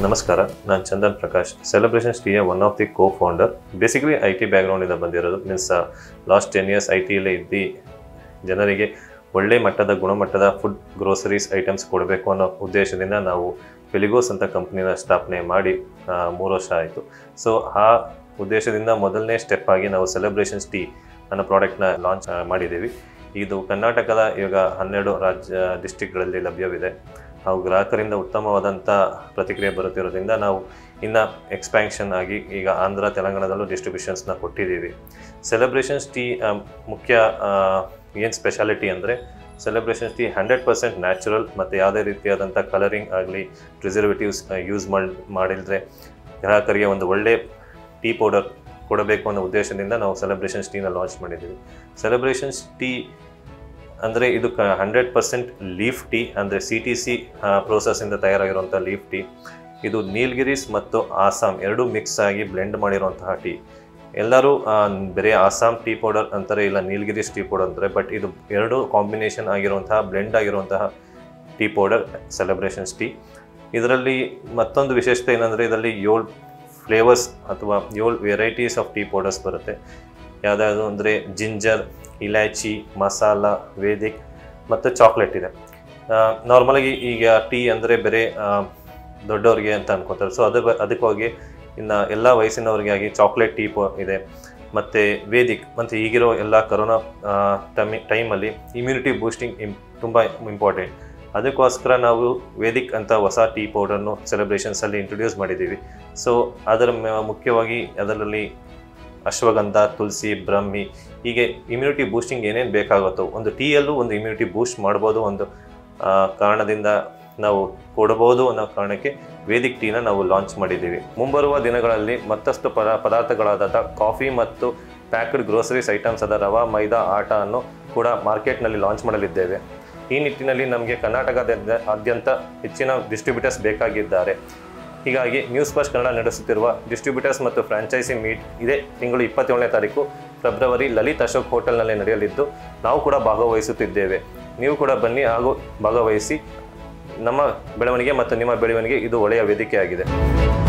ನಮಸ್ಕಾರ ನಾನು ಚಂದನ್ ಪ್ರಕಾಶ್ ಸೆಲೆಬ್ರೇಷನ್ಸ್ ಟಿಯ one of the co founder basically I T ಬ್ಯಾಕ್ಗ್ರೌಂಡಿಂದ ಬಂದಿರೋದು means last ten years I ಟಿಯಲ್ಲೇ ಇದ್ದು ಜನರಿಗೆ ಒಳ್ಳೆ ಮಟ್ಟದ ಗುಣಮಟ್ಟದ ಫುಡ್ ಗ್ರೋಸರೀಸ್ ಐಟಮ್ಸ್ ಕೊಡಬೇಕು ಅನ್ನೋ ಉದ್ದೇಶದಿಂದ ನಾವು ಫೆಲಿಗೋಸ್ ಅಂತ ಕಂಪ್ನಿನ ಸ್ಥಾಪನೆ ಮಾಡಿ ಆ, ಮೂರು ವರ್ಷ ಆಯಿತು ಸೊ ಆ ಉದ್ದೇಶದಿಂದ ಮೊದಲನೇ ಸ್ಟೆಪ್ ಆಗಿ ನಾವು ಸೆಲೆಬ್ರೇಷನ್ಸ್ ಟೀ ಅನ್ನೋ ಪ್ರಾಡಕ್ಟ್ನ ಲಾಂಚ್ ಮಾಡಿದ್ದೀವಿ ಇದು ಕರ್ನಾಟಕದ ಇವಾಗ ಹನ್ನೆರಡು ರಾಜ್ಯ ಡಿಸ್ಟಿಕ್ಗಳಲ್ಲಿ ಲಭ್ಯವಿದೆ ನಾವು ಗ್ರಾಹಕರಿಂದ ಉತ್ತಮವಾದಂಥ ಪ್ರತಿಕ್ರಿಯೆ ಬರುತ್ತಿರೋದ್ರಿಂದ ನಾವು ಇನ್ನು ಎಕ್ಸ್ಪ್ಯಾನ್ಷನ್ ಆಗಿ ಈಗ ಆಂಧ್ರ ತೆಲಂಗಾಣದಲ್ಲೂ ಡಿಸ್ಟ್ರಿಬ್ಯೂಷನ್ಸ್ನ ಕೊಟ್ಟಿದ್ದೀವಿ ಸೆಲೆಬ್ರೇಷನ್ಸ್ ಟೀ ಮುಖ್ಯ ಏನು ಸ್ಪೆಷಾಲಿಟಿ ಅಂದರೆ celebrations tea hundred percent natural ಮತ್ತು ಯಾವುದೇ ರೀತಿಯಾದಂಥ ಕಲರಿಂಗ್ ಆಗಲಿ ಪ್ರಿಸರ್ವೇಟಿವ್ಸ್ ಯೂಸ್ ಮಾಡಿ ಮಾಡಿದರೆ ಗ್ರಾಹಕರಿಗೆ ಒಂದು ಒಳ್ಳೆ ಟೀ ಪೌಡರ್ ಕೊಡಬೇಕು ಅನ್ನೋ ಉದ್ದೇಶದಿಂದ ನಾವು ಸೆಲೆಬ್ರೇಷನ್ಸ್ ಟೀನ ಲಾಂಚ್ ಮಾಡಿದ್ದೀವಿ ಸೆಲೆಬ್ರೇಷನ್ಸ್ ಟೀ ಅಂದರೆ ಇದು ಕ ಹಂಡ್ರೆಡ್ ಪರ್ಸೆಂಟ್ ಲೀಫ್ ಟೀ ಅಂದರೆ ಸಿ ಟಿ ಸಿ ಪ್ರೋಸೆಸ್ಸಿಂದ ತಯಾರಾಗಿರುವಂಥ ಲೀಫ್ ಟೀ ಇದು ನೀಲ್ಗಿರೀಸ್ ಮತ್ತು ಆಸಾಮ್ ಎರಡೂ ಮಿಕ್ಸ್ ಆಗಿ ಬ್ಲೆಂಡ್ ಮಾಡಿರುವಂತಹ ಟೀ ಎಲ್ಲರೂ ಆ, ಬರೀ ಆಸಾಮ್ ಟೀ ಪೌಡರ್ ಅಂತಾರೆ ಇಲ್ಲ ನೀಲ್ಗಿರೀಸ್ ಟೀ ಪೌಡರ್ ಅಂತಾರೆ ಬಟ್ ಇದು ಎರಡು ಕಾಂಬಿನೇಷನ್ ಆಗಿರುವಂತಹ ಬ್ಲೆಂಡ್ ಆಗಿರುವಂತಹ ಟೀ ಪೌಡರ್ ಸೆಲೆಬ್ರೇಷನ್ಸ್ ಟೀ ಇದರಲ್ಲಿ ಮತ್ತೊಂದು ವಿಶೇಷತೆ ಏನಂದರೆ ಇದರಲ್ಲಿ ಏಳು ಫ್ಲೇವರ್ಸ್ ಅಥವಾ ಏಳು ವೆರೈಟೀಸ್ ಆಫ್ ಟೀ ಪೌಡರ್ಸ್ ಬರುತ್ತೆ ಯಾವುದ್ಯಾವುದು ಅಂದರೆ ಜಿಂಜರ್ ಇಲಾಚಿ ಮಸಾಲ ವೇದಿಕ್ ಮತ್ತು ಚಾಕ್ಲೇಟ್ ಇದೆ ನಾರ್ಮಲಾಗಿ ಈಗ ಟೀ ಅಂದರೆ ಬೇರೆ ದೊಡ್ಡವ್ರಿಗೆ ಅಂತ ಅನ್ಕೋತಾರೆ ಸೊ ಅದ್ರ ಅದಕ್ಕಾಗಿ ಇನ್ನು ಎಲ್ಲ ವಯಸ್ಸಿನವ್ರಿಗೆ ಆಗಿ ಚಾಕ್ಲೇಟ್ ಟೀ ಪೋ ಇದೆ ಮತ್ತು ವೇದಿಕ್ ಮತ್ತು ಈಗಿರೋ ಎಲ್ಲ ಕರೋನಾ ಟೈಮಿ ಟೈಮಲ್ಲಿ ಇಮ್ಯುನಿಟಿ ಬೂಸ್ಟಿಂಗ್ ಇಮ್ ತುಂಬ ಇಂಪಾರ್ಟೆಂಟ್ ಅದಕ್ಕೋಸ್ಕರ ನಾವು ವೇದಿಕ್ ಅಂತ ಹೊಸ ಟೀ ಪೌಡರ್ನು ಸೆಲೆಬ್ರೇಷನ್ಸಲ್ಲಿ ಇಂಟ್ರೊಡ್ಯೂಸ್ ಮಾಡಿದ್ದೀವಿ ಸೊ ಅದರ ಮ- ಮುಖ್ಯವಾಗಿ ಅದರಲ್ಲಿ ಅಶ್ವಗಂಧ ತುಳಸಿ ಬ್ರಹ್ಮಿ ಹೀಗೆ ಇಮ್ಯುನಿಟಿ ಬೂಸ್ಟಿಂಗ್ ಏನೇನು ಬೇಕಾಗುತ್ತೋ ಒಂದು ಟೀಯಲ್ಲೂ ಒಂದು ಇಮ್ಯುನಿಟಿ ಬೂಸ್ಟ್ ಮಾಡ್ಬೋದು ಒಂದು ಆ, ಕಾರಣದಿಂದ ನಾವು ಕೊಡಬಹುದು ಅನ್ನೋ ಕಾರಣಕ್ಕೆ ವೇದಿಕ್ ಟೀನ ನಾವು ಲಾಂಚ್ ಮಾಡಿದ್ದೀವಿ ಮುಂಬರುವ ದಿನಗಳಲ್ಲಿ ಮತ್ತಷ್ಟು ಪದ ಪದಾರ್ಥಗಳಾದ ಕಾಫಿ ಮತ್ತು ಪ್ಯಾಕ್ಡ್ ಗ್ರೋಸರೀಸ್ ಐಟಮ್ಸ್ ಆದ ರವಾ ಮೈದಾ ಆಟ ಅನ್ನು ಕೂಡ ಮಾರ್ಕೆಟ್ನಲ್ಲಿ ಲಾಂಚ್ ಮಾಡಲಿದ್ದೇವೆ ಈ ನಿಟ್ಟಿನಲ್ಲಿ ನಮಗೆ ಕರ್ನಾಟಕದಾದ್ಯ ಆದ್ಯಂತ ಹೆಚ್ಚಿನ ಡಿಸ್ಟ್ರಿಬ್ಯೂಟರ್ಸ್ ಬೇಕಾಗಿದ್ದಾರೆ ಹೀಗಾಗಿ ನ್ಯೂಸ್ ಫಸ್ಟ್ ಕನ್ನಡ ನಡೆಸುತ್ತಿರುವ ಡಿಸ್ಟ್ರಿಬ್ಯೂಟರ್ಸ್ ಮತ್ತು ಫ್ರಾಂಚೈಸಿ ಮೀಟ್ ಇದೇ ತಿಂಗಳು ಇಪ್ಪತ್ತೇಳನೇ ತಾರೀಕು ಫೆಬ್ರವರಿ ಲಲಿತ್ ಅಶೋಕ್ ಹೋಟೆಲ್ನಲ್ಲಿ ನಡೆಯಲಿದ್ದು ನಾವು ಕೂಡ ಭಾಗವಹಿಸುತ್ತಿದ್ದೇವೆ ನೀವು ಕೂಡ ಬನ್ನಿ ಹಾಗೂ ಭಾಗವಹಿಸಿ ನಮ್ಮ ಬೆಳವಣಿಗೆ ಮತ್ತು ನಿಮ್ಮ ಬೆಳವಣಿಗೆ ಇದು ಒಳ್ಳೆಯ ವೇದಿಕೆಯಾಗಿದೆ